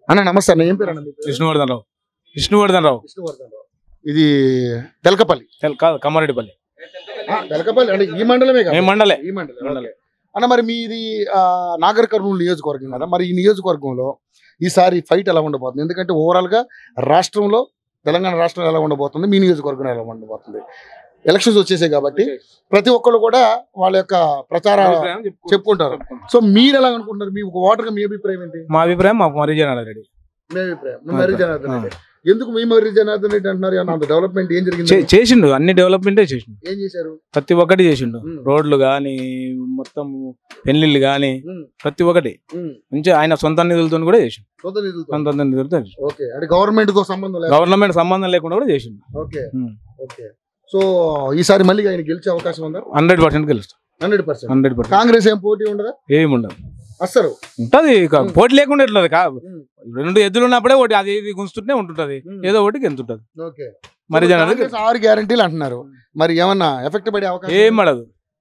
అన్న నమస్తే అన్న ఏం పేరు అన్న మీ పేరు? విష్ణువర్ధన్ రావు విష్ణువర్ధన్ రావు విష్ణువర్ధన్ రావు. ఇది తెలకపల్లి తెల్- కాదు కమ్మారెడ్డిపల్లి ఆ, తెలకపల్లి అంటే ఈ మండలమే కదా ఏ మండలే ఈ మండలం మండలే. ఓకే. అన్న మరి మీది ఆ, నాగర్ కర్నూలు నియోజకవర్గం కదా మరి ఈ నియోజకవర్గంలో ఈసారి ఫైట్ ఎలా ఉండబోతుంది ఎందుకంటే ఓవరాల్ గా రాష్ట్రంలో తెలంగాణ రాష్ట్రం ఎలా ఉండబోతుంది మీ నియోజకవర్గం ఎలా ఉండబోతుంది ఎలక్షన్స్ వచ్చేసాయి కాబట్టి ప్రతి ఒక్కళ్ళు కూడా వాళ్ళ యొక్క ప్రచార చెప్పుకుంటారు సో మీరు ఎలా అనుకుంటున్నారు మీ ఒక ఓటర్గా మీ అభిప్రాయం ఏంటి మా అభిప్రాయం మాకు మరీ జనార్దన్ రెడ్డి మీ అభిప్రాయం మీ మర్రి జనార్దన్ రెడ్డి ఎందుకు మీ మర్రి జనార్దన్ రెడ్డి అంటున్నారు ఏమన్నా అంత డెవలప్మెంట్ ఏం జరిగింది చే- చేసిండు అన్ని డెవలప్మెంటే చేసిండు ఏం చేశారు ప్రతి ఒక్కటి చేసిండు ఉమ్. రోడ్లు గాని మొత్తం పెళ్లిళ్ళు గాని ఉమ్, ప్రతి ఒక్కటి ఉమ్. మంచిగా ఆయన సొంత నిధులతో కూడా చేసిండు సొంత నిధులతో. సొంత నిధులతో చేసిండు. ఓకే అంటే గవర్నమెంట్ తో సంబంధం లేదు గవర్నమెంట్ సంబంధం లేకుండా కూడా చేసిండు ఓకే ఉమ్. ఓకే సో ఈసారి మళ్ళీ ఆయన గెలిచే అవకాశం ఉందా హండ్రెడ్ పర్సెంట్ గెలుస్తాం hundred percent hundred percent Congress ఏం పోటీ ఉండదా ఏమి ఉండదు అస్సలు ఉంటది ఇక ఉమ్. పోటీ లేకుండా ఎట్లది కా ఉమ్. రెండు ఎద్దులు ఉన్నప్పుడే ఒకటి అది ఇది గుంస్తుంటే ఉంటుంటది ఉమ్. ఏదో ఒకటి గెంతుంటది ఓకే మరి సో జనాలు కాంగ్రెస్ ఆరు గ్యారంటీలు అంటున్నారు మరి ఏమన్నా ఎఫెక్ట్ పడే అవకాశం ఏం పడదు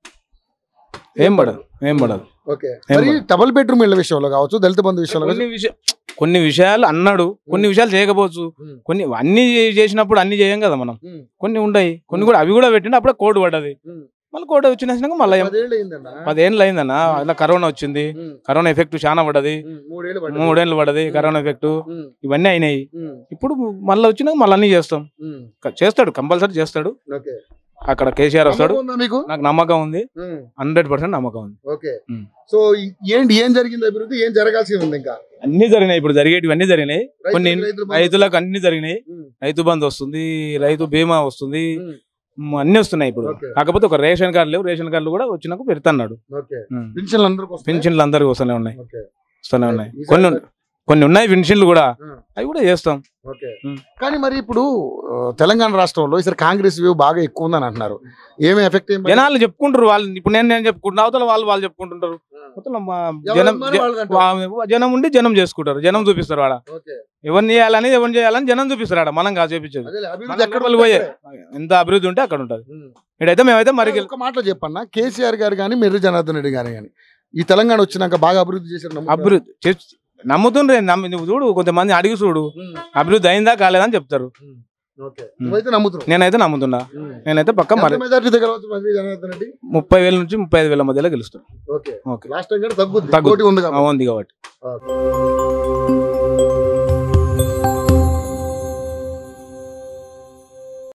ఏం పడదు ఏం పడదు ఓకే ఏం మరి పడదు. డబుల్ బెడ్రూమ్ ఇళ్ళ విషయంలో కావచ్చు దళిత బంధు విషయంలో కావచ్చు కొన్ని విషయ కొన్ని విషయాలు అన్నాడు కొన్ని విషయాలు చేయకపోవచ్చు ఉమ్. కొన్ని అన్ని చేసినప్పుడు అన్ని చేయం కదా మనం ఉమ్. కొన్ని ఉండయి కొన్ని కూడా అవి కూడా పెట్టిండు అప్పుడే కోడ్ పడ్డది ఉమ్. మళ్ళీ కోడ్ వచ్చినాక మళ్ళీ పదేళ్ళు అయిందన్న పదేళ్ళు అయిందన్న ఇలా కరోనా వచ్చింది ఉమ్. కరోనా ఎఫెక్ట్ చాలా పడ్డది ఉమ్. మూడేళ్ళు పడ్డది. మూడేళ్ళు పడ్డది కరోనా ఎఫెక్ట్ ఉమ్. ఇవన్నీ అయినాయి ఉమ్. ఇప్పుడు మళ్ళీ వచ్చినాక మళ్ళీ అన్ని చేస్తాం ఉమ్. క- చేస్తాడు కంపల్సరీ చేస్తాడు ఓకే అక్కడ కేసీఆర్ వస్తాడు నమ్మకం ఉందా మీకు నాకు నమ్మకం ఉంది ఉమ్. హండ్రెడ్ పర్సెంట్ నమ్మకం ఉంది ఓకే ఉమ్. సో ఈ- ఏంటి ఏం జరిగింది అభివృద్ధి ఏం జరగాల్సి ఉంది ఇంకా అన్ని జరిగినాయి ఇప్పుడు జరిగేటివి అన్ని జరిగినాయి కొన్ని రైతులకు రైతులు బంధు- రైతులకు అన్ని జరిగినాయి ఉమ్. రైతు బంధు వస్తుంది రైతు బీమా వస్తుంది ఉమ్. మ్, అన్ని వస్తున్నాయి ఇప్పుడు ఓకే. కాకపోతే ఒక రేషన్ కార్డు లేవు రేషన్ కార్డులు కూడా వచ్చినాక పెడతాడు ఓకే పెన్షన్లు అందరికి వస్తాయి? పెన్షన్లు అందరికి వస్తూనే ఉన్నాయి ఓకే వస్తూనే ఉన్నాయి ఈసారి- కొన్ని ఉన్- కొన్ని ఉన్నాయి పెన్షన్లు కూడా ఉమ్. అవి కూడా చేస్తాం ఓకే ఉమ్. కానీ మరి ఇప్పుడు ఆ, తెలంగాణ రాష్ట్రంలో ఈసారి కాంగ్రెస్ వేవ్ బాగా ఎక్కువ ఉందని అంటున్నారు ఏమి ఎఫెక్ట్ ఏం పడదు? జనాలు చెప్పుకుంటారు వాళ్ళు ఇప్పుడు నేను నేను చెప్పుకుంటున్నా అవతల వాళ్ళు వాళ్ళు చెప్పుకుంటుంటారు మొత్తం మా ఎవరు జనం అమ్మారు వాళ్ళు అంటారు. వా- జనం ఉండి జనం చేసుకుంటారు జనం చూపిస్తారు ఆడ ఓకే ఎవరిని చేయాలని ఎవరిని చేయాలని జనం చూపిస్తారు ఆడ మనం కాదు చేపించేది అదేలే, అభివృద్ధి మన ఎక్కడ లోపలికి పోయే ఎంత అభివృద్ధి ఉంటే అక్కడ ఉంటుంది ఉమ్. ఇక్కడైతే మేమైతే మరి ఒక మాటలో చెప్పన్నా కేసీఆర్ గారు కానీ మెర్రి జనార్దన్ రెడ్డి గారు కానీ ఈ తెలంగాణ వచ్చినాక బాగా అభివృద్ధి చేశారు నమ్ముతున్నారా? అభివృద్ధి చే- నమ్ముతుండ్రే నమ్మి నువ్వు చూడు కొంతమంది అడిగి చూడు ఉమ్. అభివృద్ధి అయిందా కాలేదని చెప్తారు ఓకే నువ్వైతే నమ్ముతున్నావు నేనైతే నమ్ముతున్నా ఉమ్. నేనైతే పక్క మరి ఎంత మెజారిటీ గెలవచ్చు మెర్రి జనార్దన్ రెడ్డి ముప్పై వేల నుంచి ముప్పై ఐదు వేల మధ్యలో గెలుస్తాను ఓకే ఓకే లాస్ట్ టైం కూడా తగ్గుద్ది తగ్గుద్ది. పోటీ ఉంది ఆ, కాబట్టి ఉంది కాబట్టి ఓకే.